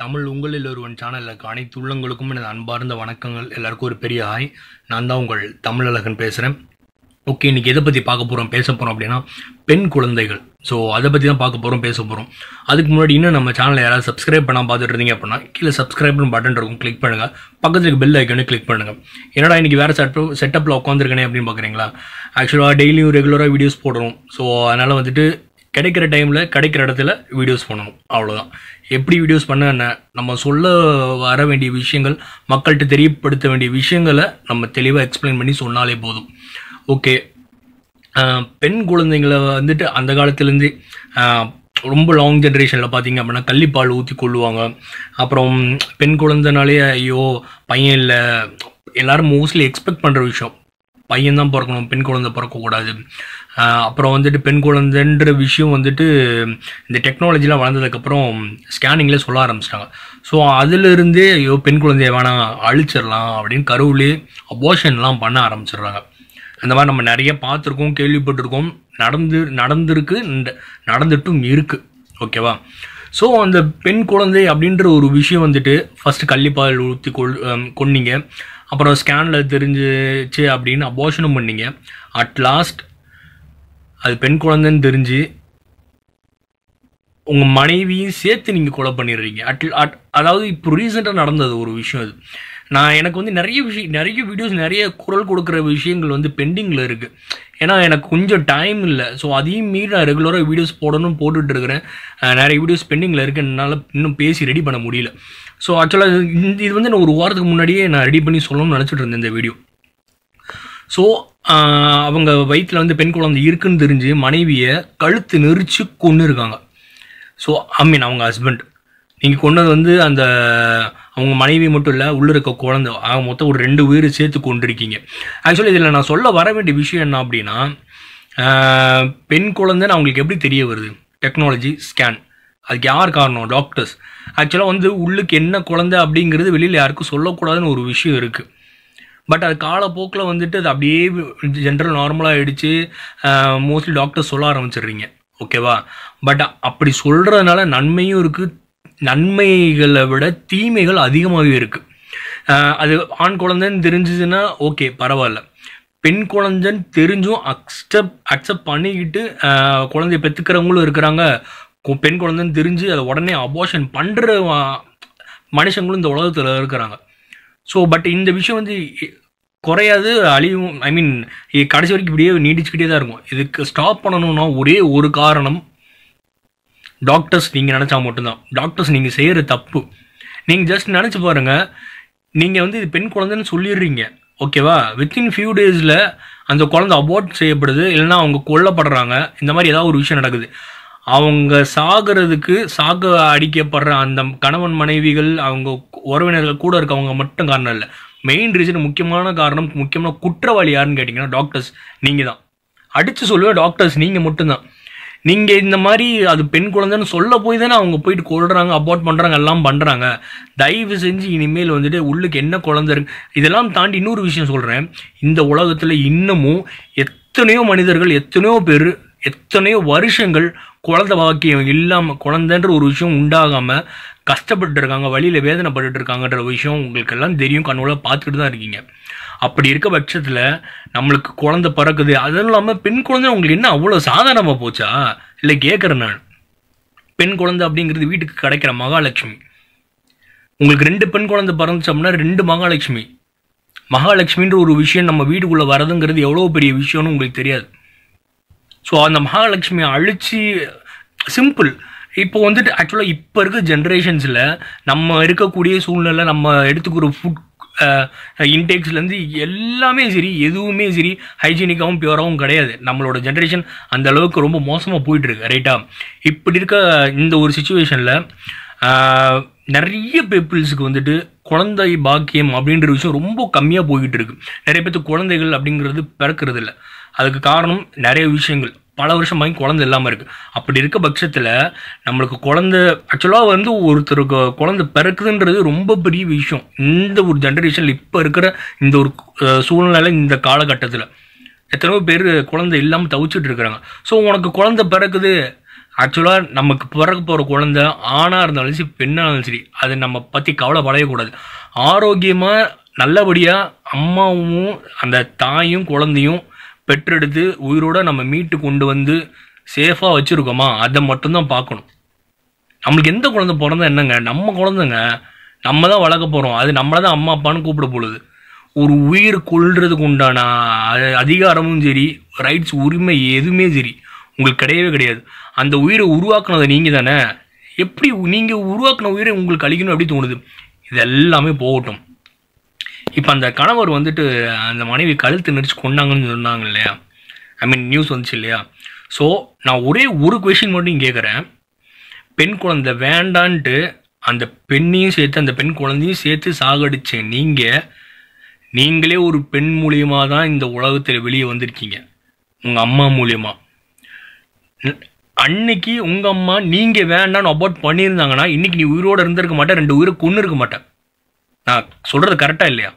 தமிழ் உங்களில் ஒருவன் சேனலுக்கு அனைத்து உள்ளங்களுக்கும் எனது அன்பார்ந்த வணக்கங்கள் எல்லாருக்கும் ஒரு பெரிய ஹாய் நான் தான் உங்கள் தமிழழகன் பேசுகிறேன் ஓகே இன்றைக்கி எதை பற்றி பார்க்க போகிறோம் பேச போகிறோம் அப்படின்னா பெண் குழந்தைகள் ஸோ அதை பற்றி தான் பார்க்க போகிறோம் பேச போகிறோம் அதுக்கு முன்னாடி இன்னும் நம்ம சேனலை யாராவது சப்ஸ்கிரைப் பண்ணால் பார்த்துட்டு இருந்தீங்க அப்படின்னா கீழே சப்ஸ்கிரைப்னு பட்டன் இருக்கும் கிளிக் பண்ணுங்கள் பக்கத்துக்கு பெல் ஐக்கனு கிளிக் பண்ணுங்கள் என்னடா இன்றைக்கி வேறு செட்டப் செட்டப்பில் உட்காந்துருக்கனே அப்படின்னு பார்க்குறீங்களா ஆக்சுவலாக டெய்லியும் ரெகுலராக வீடியோஸ் போடுறோம் ஸோ அதனால் வந்துட்டு கிடைக்கிற டைமில் கிடைக்கிற இடத்துல வீடியோஸ் பண்ணணும் அவ்வளோதான் எப்படி வீடியோஸ் பண்ண என்ன நம்ம சொல்ல வர வேண்டிய விஷயங்கள் மக்கள்கிட்ட தெரியப்படுத்த வேண்டிய விஷயங்களை நம்ம தெளிவாக எக்ஸ்பிளைன் பண்ணி சொன்னாலே போதும் ஓகே பெண் குழந்தைங்களை வந்துட்டு அந்த காலத்துலேருந்து ரொம்ப லாங் ஜென்ரேஷனில் பார்த்தீங்க அப்படின்னா கள்ளிப்பால் ஊற்றி கொள்ளுவாங்க அப்புறம் பெண் குழந்தைனாலே ஐயோ பையன் இல்லை எல்லாரும் மோஸ்ட்லி எக்ஸ்பெக்ட் பண்ணுற விஷயம் பையன் தான் பிறக்கணும் பெண் குழந்தை பிறக்கக்கூடாது ஆஹ் அப்புறம் வந்துட்டு பெண் குழந்தைன்ற விஷயம் வந்துட்டு இந்த டெக்னாலஜிலாம் வளர்ந்ததுக்கப்புறம் ஸ்கேனிங்கில் சொல்ல ஆரம்பிச்சிட்டாங்க ஸோ அதிலிருந்தே ஐயோ பெண் குழந்தைய வேணாம் அழிச்சிடலாம் அப்படின்னு கருவிலே அபோஷன்லாம் பண்ண ஆரம்பிச்சிடுறாங்க அந்த மாதிரி நம்ம நிறைய பார்த்துருக்கோம் கேள்விப்பட்டிருக்கோம் நடந்து நடந்திருக்கு நட- நடந்துட்டும் இருக்குது ஓகேவா ஸோ அந்த பெண் குழந்தை அப்படின்ற ஒரு விஷயம் வந்துட்டு ஃபஸ்ட்டு கள்ளிப்பால் ஊற்றி கொள் ஹம், கொன்னீங்க அப்புறம் ஸ்கேனில் தெரிஞ்சிச்சு அப்படின்னு அபோஷனும் பண்ணீங்க அட் லாஸ்ட் அது பெண் குழந்தைன்னு தெரிஞ்சு உங்கள் மனைவியும் சேர்த்து நீங்கள் கொலை பண்ணிடுறீங்க அட் அட் அதாவது இப்போ ரீசெண்டாக நடந்தது ஒரு விஷயம் அது நான் எனக்கு வந்து நிறைய விஷயம் நிறைய வீடியோஸ் நிறைய குரல் கொடுக்குற விஷயங்கள் வந்து பெண்டிங்கில் இருக்குது ஏன்னா எனக்கு கொஞ்சம் டைம் இல்லை ஸோ அதையும் மீறி நான் ரெகுலராக வீடியோஸ் போடணும்னு போட்டுட்டு இருக்கிறேன் அஹ் நிறைய வீடியோஸ் பெண்டிங்கில் இருக்கு என்னால் இன்னும் பேசி ரெடி பண்ண முடியல ஸோ ஆக்சுவலாக இது வந்து நான் ஒரு வாரத்துக்கு முன்னாடியே நான் ரெடி பண்ணி சொல்லணும்னு நினச்சிட்டு இருந்தேன் இந்த வீடியோ ஸோ அவங்க வயிற்றில் வந்து பெண் குழந்தை இருக்குன்னு தெரிஞ்சு மனைவியை கழுத்து நெரிச்சு கொன்று இருக்காங்க ஸோ ஐ மீன் அவங்க ஹஸ்பண்ட் நீங்கள் கொண்டது வந்து அந்த அவங்க மனைவி மட்டும் இல்லை உள்ளே இருக்க குழந்தை ஆக மொத்தம் ஒரு ரெண்டு உயிர் சேர்த்து கொண்டிருக்கீங்க ஆக்சுவலி இதில் நான் சொல்ல வர வேண்டிய விஷயம் என்ன அப்படின்னா ஆஹ், பெண் குழந்தைன்னு அவங்களுக்கு எப்படி தெரிய வருது டெக்னாலஜி ஸ்கேன் அதுக்கு யார் காரணம் டாக்டர்ஸ் ஆக்சுவலாக வந்து உள்ளுக்கு என்ன குழந்தை அப்படிங்கிறது வெளியில் யாருக்கும் சொல்லக்கூடாதுன்னு ஒரு விஷயம் இருக்குது பட் அது காலப்போக்கில் வந்துட்டு அது அப்படியே ஜென்ரல் நார்மலாக ஆயிடுச்சு மோஸ்ட்லி டாக்டர் சொல்ல ஆரம்பிச்சிடுறீங்க ஓகேவா பட் அப்படி சொல்கிறதுனால நன்மையும் இருக்குது நன்மைகளை விட தீமைகள் அதிகமாகவே இருக்குது அது ஆண் குழந்தைன்னு தெரிஞ்சதுன்னா ஓகே பரவாயில்ல பெண் குழந்தைன்னு தெரிஞ்சும் அக்செப்ட் அக்செப்ட் பண்ணிக்கிட்டு ஆஹ், குழந்தைய பெற்றுக்கிறவங்களும் இருக்கிறாங்க கு- பெண் குழந்தைன்னு தெரிஞ்சு அதை உடனே அபார்ஷன் பண்ணுற மனுஷங்களும் இந்த உலகத்தில் இருக்கிறாங்க ஸோ பட் இந்த விஷயம் வந்து இ- குறையாது அழியும் ஐ மீன் கடைசி வரைக்கும் இப்படியே நீடிச்சுக்கிட்டே தான் இருக்கும் இதுக்கு ஸ்டாப் பண்ணணும்னா ஒரே ஒரு காரணம் டாக்டர்ஸ் நீங்கள் நினச்சா மட்டும்தான் டாக்டர்ஸ் நீங்கள் செய்கிற தப்பு நீங்கள் ஜஸ்ட் நினச்சி பாருங்க நீங்கள் வந்து இது பெண் குழந்தைன்னு சொல்லிடுறீங்க ஓகேவா வித்தின் ஃபியூ டேஸில் அந்த குழந்தை அபார்ட் செய்யப்படுது இல்லைன்னா அவங்க கொல்லப்படுறாங்க இந்த மாதிரி ஏதாவது ஒரு விஷயம் நடக்குது அவங்க சாகிறதுக்கு சாக அடிக்கப்படுற அந்த கணவன் மனைவிகள் அவங்க உறவினர்கள் கூட இருக்கவங்க மட்டும் காரணம் இல்லை மெயின் ரீசன் முக்கியமான காரணம் முக்கியமான குற்றவாளி யாருன்னு கேட்டிங்கன்னா டாக்டர்ஸ் நீங்கள் தான் அடித்து சொல்லுவேன் டாக்டர்ஸ் நீங்கள் மட்டும்தான் நீங்கள் இந்த மாதிரி அது பெண் குழந்தைன்னு சொல்ல போய் தானே அவங்க போயிட்டு கொள்றாங்க அபார்ட் பண்ணுறாங்க எல்லாம் பண்ணுறாங்க தயவு செஞ்சு இனிமேல் வந்துட்டு உள்ளுக்கு என்ன குழந்தை இருக்கு இதெல்லாம் தாண்டி இன்னொரு விஷயம் சொல்கிறேன் இந்த உலகத்தில் இன்னமும் எத்தனையோ மனிதர்கள் எத்தனையோ பேர் எத்தனையோ வருஷங்கள் குழந்தை பாக்கியம் இல்லாமல் குழந்தைன்ற ஒரு விஷயம் உண்டாகாமல் கஷ்டப்பட்டு இருக்காங்க வழியில் வேதனைப்பட்டுட்டு இருக்காங்கன்ற விஷயம் உங்களுக்கு எல்லாம் தெரியும் கண்ணோட பார்த்துட்டு தான் இருக்கீங்க அப்படி இருக்க பட்சத்தில் நம்மளுக்கு குழந்தை பிறக்குது அதுவும் இல்லாமல் பெண் குழந்தை உங்களுக்கு என்ன அவ்வளோ சாதாரணமாக போச்சா இல்லை கேட்குறேன் நான் பெண் குழந்தை அப்படிங்கிறது வீட்டுக்கு கிடைக்கிற மகாலட்சுமி உங்களுக்கு ரெண்டு பெண் குழந்தை பிறந்துச்சு அப்படின்னா ரெண்டு மகாலட்சுமி மகாலட்சுமின்ற ஒரு விஷயம் நம்ம வீட்டுக்குள்ளே வரதுங்கிறது எவ்வளோ பெரிய விஷயம்னு உங்களுக்கு தெரியாது ஸோ அந்த மகாலட்சுமியை அழிச்சு சிம்பிள் இப்போ வந்துட்டு ஆக்சுவலாக இப்போ இருக்க ஜென்ரேஷன்ஸில் நம்ம இருக்கக்கூடிய சூழ்நிலை நம்ம எடுத்துக்கிற ஃபுட் இன்டேக்ஸ்லேருந்து எல்லாமே சரி எதுவுமே சரி ஹைஜீனிக்காகவும் பியூராகவும் கிடையாது நம்மளோட ஜென்ரேஷன் அந்த அளவுக்கு ரொம்ப மோசமாக போயிட்டு இருக்கு ரைட்டா இப்படி இருக்க இந்த ஒரு சுச்சுவேஷனில் நிறைய பீப்புள்ஸுக்கு வந்துட்டு குழந்தை பாக்கியம் அப்படின்ற விஷயம் ரொம்ப கம்மியாக போய்கிட்டு இருக்கு நிறைய பேர்த்துக்கு குழந்தைகள் அப்படிங்கிறது பிறக்கிறது இல்லை அதுக்கு காரணம் நிறைய விஷயங்கள் பல வருஷமாகி குழந்தை இல்லாமல் இருக்குது அப்படி இருக்க பட்சத்தில் நம்மளுக்கு குழந்தை ஆக்சுவலாக வந்து ஒருத்தருக்கு குழந்தை பிறக்குதுன்றது ரொம்ப பெரிய விஷயம் இந்த ஒரு ஜென்ரேஷனில் இப்போ இருக்கிற இந்த ஒரு அஹ், சூழ்நிலை இந்த காலகட்டத்தில் எத்தனையோ பேர் குழந்தை இல்லாமல் தவிச்சிட்டு இருக்கிறாங்க ஸோ உனக்கு குழந்தை பிறக்குது ஆக்சுவலாக நமக்கு பிறக்க போகிற குழந்தை ஆணாக இருந்தாலும் சரி பெண்ணாக இருந்தாலும் சரி அது நம்ம பற்றி கவலைப்படையக்கூடாது ஆரோக்கியமாக நல்லபடியாக அம்மாவும் அந்த தாயும் குழந்தையும் பெற்றெடுத்து உயிரோட நம்ம மீட்டு கொண்டு வந்து சேஃபாக வச்சுருக்கோமா அதை மட்டும்தான் பார்க்கணும் நம்மளுக்கு எந்த குழந்தை பிறந்தா என்னங்க நம்ம குழந்தைங்க நம்ம தான் வளர்க்க போகிறோம் அது நம்மளை தான் அம்மா அப்பான்னு கூப்பிட போகுது ஒரு உயிர் கொள்றதுக்கு உண்டான அ- அதிகாரமும் சரி ரைட்ஸ் உரிமை எதுவுமே சரி உங்களுக்கு கிடையவே கிடையாது அந்த உயிரை உருவாக்குனது நீங்கள் தானே எப்படி நீங்கள் உருவாக்குன உயிரை உங்களுக்கு அழிக்கணும் எப்படி தோணுது இது எல்லாமே போகட்டும் இப்போ அந்த கணவர் வந்துட்டு அந்த மனைவி கழுத்து நெரிச்சு கொண்டாங்கன்னு சொன்னாங்க இல்லையா ஐ மீன் நியூஸ் வந்துச்சு இல்லையா ஸோ நான் ஒரே ஒரு கொஷின் மட்டும் கேட்குறேன் பெண் குழந்தை வேண்டான்ட்டு அந்த பெண்ணையும் சேர்த்து அந்த பெண் குழந்தையும் சேர்த்து சாகடிச்ச நீங்கள் நீங்களே ஒரு பெண் மூலியமாக தான் இந்த உலகத்தில் வெளியே வந்திருக்கீங்க உங்கள் அம்மா மூலியமாக அன்னைக்கு உங்கள் அம்மா நீங்கள் வேண்டான்னு அபார்ட் பண்ணியிருந்தாங்கன்னா இன்னைக்கு நீ உயிரோடு இருந்திருக்க மாட்டேன் ரெண்டு உயிரை கொண்டு இருக்க மாட்டேன் நான் சொல்கிறது கரெக்டாக இல்லையா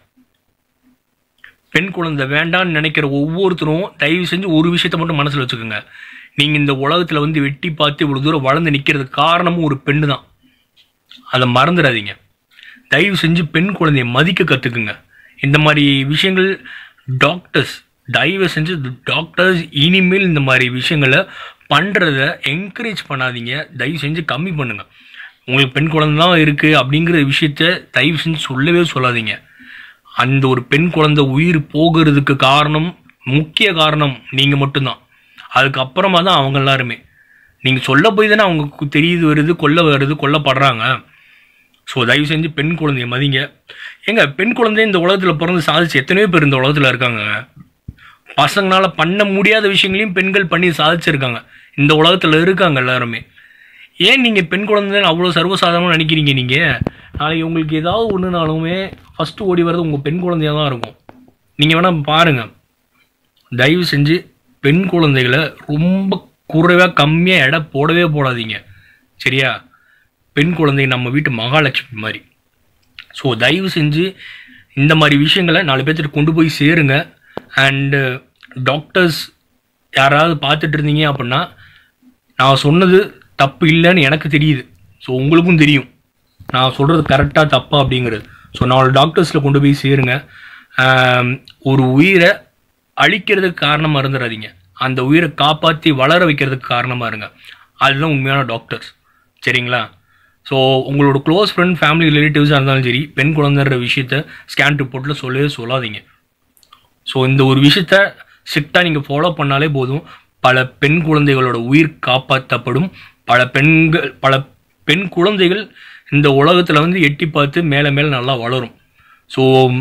பெண் குழந்தை வேண்டான்னு நினைக்கிற ஒவ்வொருத்தரும் தயவு செஞ்சு ஒரு விஷயத்தை மட்டும் மனசில் வச்சுக்கோங்க நீங்கள் இந்த உலகத்தில் வந்து வெட்டி பார்த்து இவ்வளோ தூரம் வளர்ந்து நிற்கிறதுக்கு காரணமும் ஒரு பெண்ணு தான் அதை மறந்துடாதீங்க தயவு செஞ்சு பெண் குழந்தையை மதிக்க கற்றுக்குங்க இந்த மாதிரி விஷயங்கள் டாக்டர்ஸ் தயவு செஞ்சு டாக்டர்ஸ் இனிமேல் இந்த மாதிரி விஷயங்களை பண்ணுறத என்கரேஜ் பண்ணாதீங்க தயவு செஞ்சு கம்மி பண்ணுங்க உங்களுக்கு பெண் குழந்தை தான் இருக்குது அப்படிங்கிற விஷயத்த தயவு செஞ்சு சொல்லவே சொல்லாதீங்க அந்த ஒரு பெண் குழந்தை உயிர் போகிறதுக்கு காரணம் முக்கிய காரணம் நீங்கள் மட்டும்தான் அதுக்கப்புறமா தான் அவங்க எல்லாருமே நீங்கள் சொல்ல போய் தானே அவங்க தெரியுது வருது கொல்ல வருது கொல்லப்படுறாங்க ஸோ தயவு செஞ்சு பெண் குழந்தைய மதிங்க ஏங்க பெண் குழந்தை இந்த உலகத்தில் பிறந்து சாதிச்சு எத்தனையோ பேர் இந்த உலகத்தில் இருக்காங்க பசங்களால பண்ண முடியாத விஷயங்களையும் பெண்கள் பண்ணி சாதிச்சிருக்காங்க இந்த உலகத்தில் இருக்காங்க எல்லாருமே ஏன் நீங்கள் பெண் குழந்தைன்னு அவ்வளோ சர்வசாதாரணமாக நினைக்கிறீங்க நீங்கள் நாளைக்கு உங்களுக்கு ஏதாவது ஒன்றுனாலுமே ஃபஸ்ட்டு ஓடி வர்றது உங்கள் பெண் குழந்தையாக தான் இருக்கும் நீங்கள் வேணால் பாருங்கள் தயவு செஞ்சு பெண் குழந்தைகளை ரொம்ப குறைவாக கம்மியாக எடை போடவே போடாதீங்க சரியா பெண் குழந்தை நம்ம வீட்டு மகாலட்சுமி மாதிரி ஸோ தயவு செஞ்சு இந்த மாதிரி விஷயங்களை நாலு பேர்த்துட்டு கொண்டு போய் சேருங்க அண்டு டாக்டர்ஸ் யாராவது பார்த்துட்டு இருந்தீங்க அப்படின்னா நான் சொன்னது தப்பு இல்லைன்னு எனக்கு தெரியுது ஸோ உங்களுக்கும் தெரியும் நான் சொல்கிறது கரெக்டாக தப்பா அப்படிங்கிறது ஸோ நாலு டாக்டர்ஸில் கொண்டு போய் சேருங்க ஆம், ஒரு உயிரை அழிக்கிறதுக்கு காரணமாக இருந்துடாதீங்க அந்த உயிரை காப்பாற்றி வளர வைக்கிறதுக்கு காரணமாக இருங்க அதுதான் உண்மையான டாக்டர்ஸ் சரிங்களா ஸோ உங்களோட க்ளோஸ் ஃப்ரெண்ட் ஃபேமிலி ரிலேட்டிவ்ஸாக இருந்தாலும் சரி பெண் குழந்தைன்ற விஷயத்த ஸ்கேன் ரிப்போர்ட்டில் சொல்லவே சொல்லாதீங்க ஸோ இந்த ஒரு விஷயத்த ஸ்ட்ரிக்டாக நீங்கள் ஃபாலோ பண்ணாலே போதும் பல பெண் குழந்தைகளோட உயிர் காப்பாற்றப்படும் பல பெண்கள் பல பெண் குழந்தைகள் இந்த உலகத்தில் வந்து எட்டி பார்த்து மேலே மேலே நல்லா வளரும் ஸோ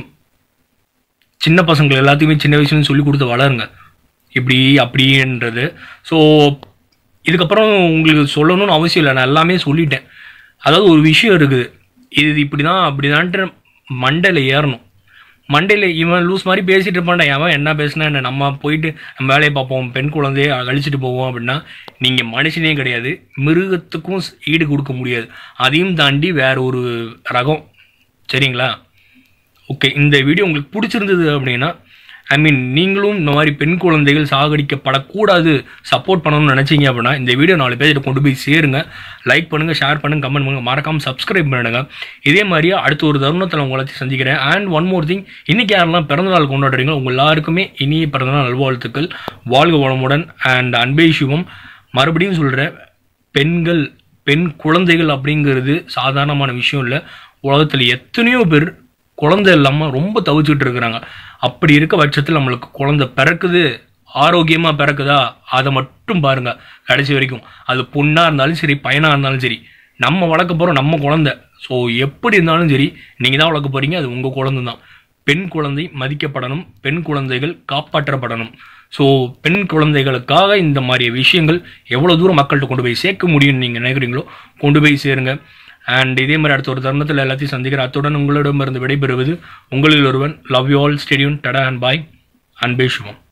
சின்ன பசங்களை எல்லாத்தையுமே சின்ன வயசுல சொல்லி கொடுத்து வளருங்க இப்படி அப்படின்றது ஸோ இதுக்கப்புறம் உங்களுக்கு சொல்லணும்னு அவசியம் இல்லை நான் எல்லாமே சொல்லிட்டேன் அதாவது ஒரு விஷயம் இருக்குது இது இப்படி தான் அப்படி தான்ட்டு மண்டையில் ஏறணும் மண்டையில் இவன் லூஸ் மாதிரி பேசிட்டு இருப்பான்டா அவன் என்ன பேசினா என்ன நம்ம போயிட்டு நம்ம வேலையை பார்ப்போம் பெண் குழந்தைய அழிச்சிட்டு போவோம் அப்படின்னா நீங்கள் மனுஷனே கிடையாது மிருகத்துக்கும் ஈடு கொடுக்க முடியாது அதையும் தாண்டி வேற ஒரு ரகம் சரிங்களா ஓகே இந்த வீடியோ உங்களுக்கு பிடிச்சிருந்தது அப்படின்னா ஐ மீன் நீங்களும் இந்த மாதிரி பெண் குழந்தைகள் சாகடிக்கப்படக்கூடாது சப்போர்ட் பண்ணணும்னு நினச்சிங்க அப்படின்னா இந்த வீடியோ நாலு பேர்கிட்ட கொண்டு போய் சேருங்க லைக் பண்ணுங்கள் ஷேர் பண்ணுங்க கமெண்ட் பண்ணுங்க மறக்காமல் சப்ஸ்கிரைப் பண்ணுங்க இதே மாதிரியே அடுத்த ஒரு தருணத்தில் உங்களை சந்திக்கிறேன் அண்ட் ஒன் மோர் திங் இன்னைக்கு யாரெல்லாம் பிறந்தநாள் கொண்டாடுறீங்களோ உங்கள் எல்லாருக்குமே இனிய பிறந்தநாள் நல்வாழ்த்துக்கள் வாழ்க வளமுடன் அண்ட் அன்பே சிவம் மறுபடியும் சொல்கிறேன் பெண்கள் பெண் குழந்தைகள் அப்படிங்கிறது சாதாரணமான விஷயம் இல்லை உலகத்தில் எத்தனையோ பேர் குழந்தை இல்லாமல் ரொம்ப தவிச்சுட்டு இருக்கிறாங்க அப்படி இருக்க பட்சத்தில் நம்மளுக்கு குழந்தை பிறக்குது ஆரோக்கியமாக பிறக்குதா அதை மட்டும் பாருங்க கடைசி வரைக்கும் அது பொண்ணாக இருந்தாலும் சரி பையனாக இருந்தாலும் சரி நம்ம வளர்க்க போகிறோம் நம்ம குழந்தை ஸோ எப்படி இருந்தாலும் சரி நீங்கள் தான் வளர்க்க போகிறீங்க அது உங்கள் குழந்தை தான் பெண் குழந்தை மதிக்கப்படணும் பெண் குழந்தைகள் காப்பாற்றப்படணும் ஸோ பெண் குழந்தைகளுக்காக இந்த மாதிரி விஷயங்கள் எவ்வளோ தூரம் மக்கள்கிட்ட கொண்டு போய் சேர்க்க முடியும்னு நீங்கள் நினைக்கிறீங்களோ கொண்டு போய் சேருங்க அண்ட் இதே மாதிரி அடுத்த ஒரு தருணத்தில் எல்லாத்தையும் சந்திக்கிற அத்துடன் உங்களிடமிருந்து விடைபெறுவது உங்களில் ஒருவன் லவ் யூ ஆல் ஸ்டேடியம் டடா அண்ட் பாய் அன்பே சிவம்